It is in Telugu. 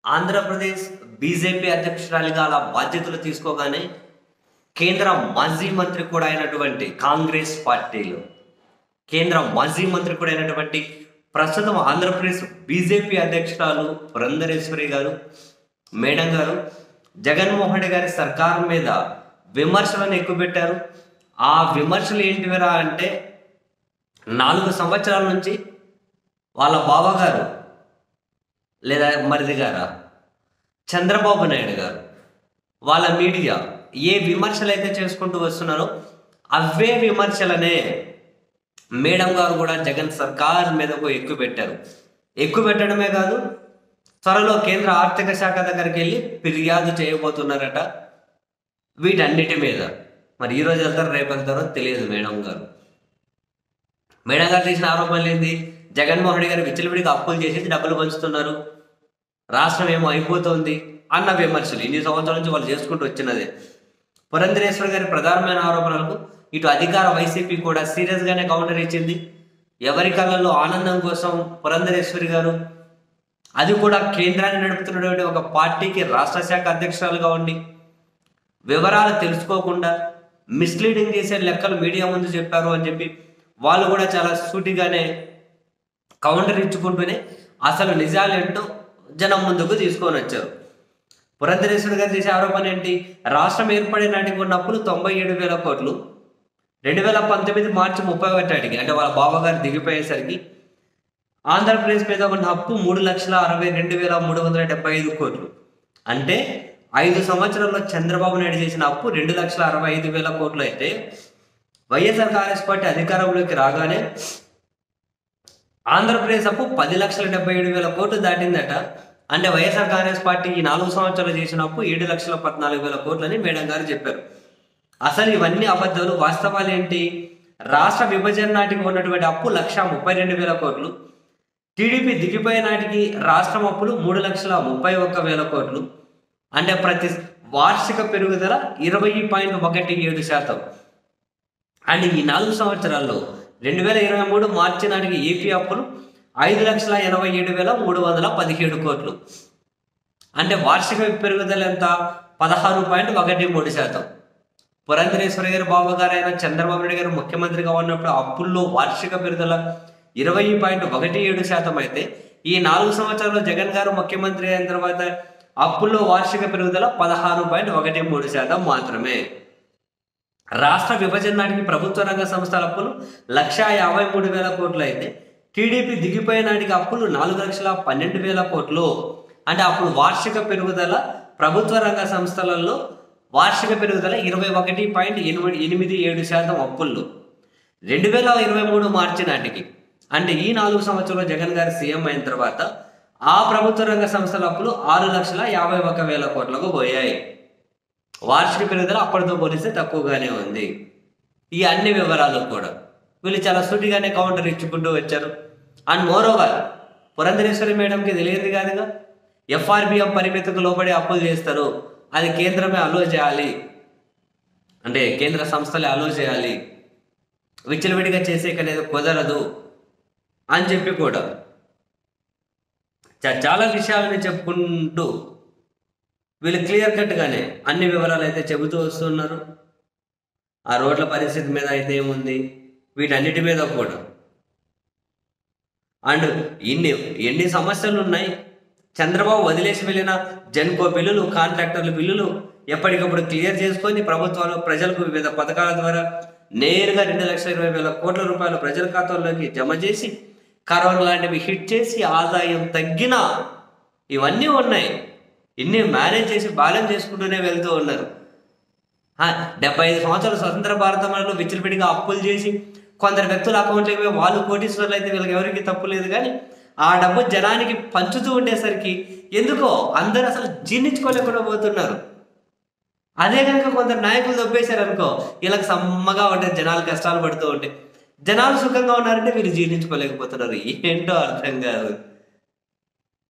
ఆంధ్రప్రదేశ్ బీజేపీ అధ్యక్షురాలిగా అలా బాధ్యతలు తీసుకోగానే కేంద్ర మాజీ మంత్రి కూడా అయినటువంటి కాంగ్రెస్ పార్టీలో కేంద్ర మాజీ మంత్రి కూడా అయినటువంటి ప్రస్తుతం ఆంధ్రప్రదేశ్ బీజేపీ అధ్యక్షురాలు పురంధరేశ్వరి గారు మేడం గారు జగన్మోహన్ రెడ్డి గారి సర్కార్ మీద విమర్శలను ఎక్కుపెట్టారు ఆ విమర్శలు ఏంటివిరా అంటే నాలుగు సంవత్సరాల నుంచి వాళ్ళ బావగారు లేదా మరిది గారా చంద్రబాబు నాయుడు గారు వాళ్ళ మీడియా ఏ విమర్శలు అయితే చేసుకుంటూ వస్తున్నారో అవే విమర్శలనే మేడం గారు కూడా జగన్ సర్కార్ మీదకు ఎక్కువ పెట్టారు ఎక్కువ పెట్టడమే కాదు త్వరలో కేంద్ర ఆర్థిక శాఖ దగ్గరికి వెళ్ళి ఫిర్యాదు చేయబోతున్నారట వీటన్నిటి మీద మరి ఈ రోజు వెళ్తారో రేపు వెళ్తారో తెలియదు మేడం గారు మేడం గారు చేసిన ఆరోపణలు ఏంది జగన్మోహన్ రెడ్డి గారు విచ్చలవిడిగా అప్పులు చేసేసి డబ్బులు పంచుతున్నారు రాష్ట్రం ఏమో అయిపోతుంది అన్న విమర్శలు ఇన్ని సంవత్సరాల నుంచి వాళ్ళు చేసుకుంటూ వచ్చినదే పురంధరేశ్వర్ గారి ప్రధానమైన ఆరోపణలకు ఇటు అధికార వైసీపీ కూడా సీరియస్ గానే కౌంటర్ ఇచ్చింది ఎవరి కళ్ళల్లో ఆనందం కోసం పురంధరేశ్వరి గారు అది కూడా కేంద్రాన్ని నడుపుతున్నటువంటి ఒక పార్టీకి రాష్ట్ర శాఖ అధ్యక్షురాలుగా ఉండి వివరాలు తెలుసుకోకుండా మిస్లీడింగ్ చేసే లెక్కలు మీడియా ముందు చెప్పారు అని చెప్పి వాళ్ళు కూడా చాలా సూటిగానే కౌంటర్ ఇచ్చుకుంటూనే అసలు నిజాలేంటో జనం ముందుకు తీసుకొని వచ్చారు పురంధరేశ్వరి గారు చేసే ఆరోపణ ఏంటి రాష్ట్రం ఏర్పడే నాటికి ఉన్న అప్పులు తొంభై ఏడు వేల కోట్లు రెండు వేల పంతొమ్మిది మార్చి ముప్పై ఒకటికి అంటే వాళ్ళ బావగారు దిగిపోయేసరికి ఆంధ్రప్రదేశ్ మీద ఉన్న అప్పు మూడు లక్షల అరవై రెండు వేల మూడు వందల డెబ్బై ఐదు కోట్లు అంటే ఐదు సంవత్సరాల్లో చంద్రబాబు నాయుడు చేసిన అప్పు రెండు లక్షల అరవై ఐదు వేల కోట్లు అయితే వైఎస్ఆర్ కాంగ్రెస్ పార్టీ అధికారంలోకి రాగానే ఆంధ్రప్రదేశ్ అప్పు పది లక్షల డెబ్బై ఏడు వేల కోట్లు దాటిందట అంటే వైఎస్ఆర్ కాంగ్రెస్ పార్టీ ఈ నాలుగు సంవత్సరాలు చేసిన అప్పు ఏడు లక్షల పద్నాలుగు వేల కోట్లని మేడం గారు చెప్పారు అసలు ఇవన్నీ అబద్ధాలు వాస్తవాలు ఏంటి రాష్ట్ర విభజన నాటికి ఉన్నటువంటి అప్పు లక్ష ముప్పై రెండు వేల కోట్లు టీడీపీ దిగిపోయే నాటికి రాష్ట్రం అప్పులు మూడు లక్షల ముప్పై ఒక్క వేల కోట్లు అంటే ప్రతి వార్షిక పెరుగుదల ఇరవై పాయింట్ ఒకటి ఏడు శాతం అండ్ ఈ నాలుగు సంవత్సరాల్లో రెండు వేల ఇరవై మూడు మార్చి నాటికి ఏపీ అప్పులు ఐదు లక్షల ఎనభై ఏడు వేల మూడు వందల పదిహేడు కోట్లు అంటే వార్షిక పెరుగుదల ఎంత పదహారు పాయింట్ ఒకటి మూడు శాతం పురంధరేశ్వరి గారి బాబు గారు అయిన చంద్రబాబు నాయుడు గారు ముఖ్యమంత్రిగా ఉన్నప్పుడు అప్పుల్లో వార్షిక పెరుగుదల ఇరవై పాయింట్ ఒకటి ఏడు శాతం అయితే ఈ నాలుగు సంవత్సరాల్లో జగన్ గారు ముఖ్యమంత్రి అయిన తర్వాత అప్పుల్లో వార్షిక పెరుగుదల పదహారు పాయింట్ ఒకటి మూడు శాతం మాత్రమే రాష్ట్ర విభజన నాటికి ప్రభుత్వ రంగ సంస్థల అప్పులు లక్షా యాభై మూడు వేల కోట్లు అయితే టీడీపీ దిగిపోయే నాటికి అప్పులు నాలుగు లక్షల పన్నెండు వేల కోట్లు అంటే అప్పుడు వార్షిక పెరుగుదల ప్రభుత్వ రంగ సంస్థలలో వార్షిక పెరుగుదల ఇరవై ఒకటి పాయింట్ ఎనిమిది ఎనిమిది ఏడు శాతం అప్పుల్లో రెండు వేల ఇరవై మూడు మార్చి నాటికి అంటే ఈ నాలుగు సంవత్సరాలు జగన్ గారు సీఎం అయిన తర్వాత ఆ ప్రభుత్వ రంగ సంస్థల అప్పులు ఆరు లక్షల యాభై ఒక వేల కోట్లకు పోయాయి వార్షిక పెరుగుదల అప్పటితో పోలిస్తే తక్కువగానే ఉంది ఈ అన్ని వివరాలు కూడా వీళ్ళు చాలా సూటిగానే కౌంటర్ ఇచ్చుకుంటూ వచ్చారు అండ్ మోరోవర్ పురంధరేశ్వరి మేడంకి తెలియదు కాదుగా ఎఫ్ఆర్బిఎం పరిమితికి లోబడి అప్పులు చేస్తారు అది కేంద్రమే అలో చేయాలి అంటే కేంద్ర సంస్థలే అలో చేయాలి విచ్చలవిడిగా చేసేకనేది కుదరదు అని చెప్పి కూడా చా- చాలా విషయాలని చెప్పుకుంటూ వీళ్ళు క్లియర్ కట్గానే అన్ని వివరాలు అయితే చెబుతూ వస్తున్నారు ఆ రోడ్ల పరిస్థితి మీద అయితే ఏముంది వీటన్నిటి మీద కూడా అండ్ ఇన్ని ఎన్ని సమస్యలు ఉన్నాయి చంద్రబాబు వదిలేసి వెళ్ళిన జన్కో బిల్లులు కాంట్రాక్టర్ల బిల్లులు ఎప్పటికప్పుడు క్లియర్ చేసుకొని ప్రభుత్వాలు ప్రజలకు వివిధ పథకాల ద్వారా నేరుగా రెండు లక్షల ఇరవై వేల కోట్ల రూపాయలు ప్రజల ఖాతాల్లోకి జమ చేసి కరోనా లాంటివి హిట్ చేసి ఆదాయం తగ్గిన ఇవన్నీ ఉన్నాయి ఇన్ని మేనేజ్ చేసి బ్యాలెన్స్ చేసుకుంటూనే వెళ్తూ ఉన్నారు ఆ, డెబ్బై ఐదు సంవత్సరాలు స్వతంత్ర భారతంలో విచ్చలవిడిగా అప్పులు చేసి కొందరు వ్యక్తుల అకౌంట్లకి పోయి వాళ్ళు కోటీశ్వరులు అయితే వీళ్ళకి ఎవరికి తప్పు లేదు కానీ ఆ డబ్బు జనానికి పంచుతూ ఉండేసరికి ఎందుకో అందరూ అసలు జీర్ణించుకోలేకుండా పోతున్నారు అదే కనుక కొందరు నాయకులు దొబ్బేశారు అనుకో వీళ్ళకి సమ్మగా ఉంటే జనాలు కష్టాలు పడుతూ ఉంటే జనాలు సుఖంగా ఉన్నారంటే వీళ్ళు జీర్ణించుకోలేకపోతున్నారు ఏంటో అర్థం కాదు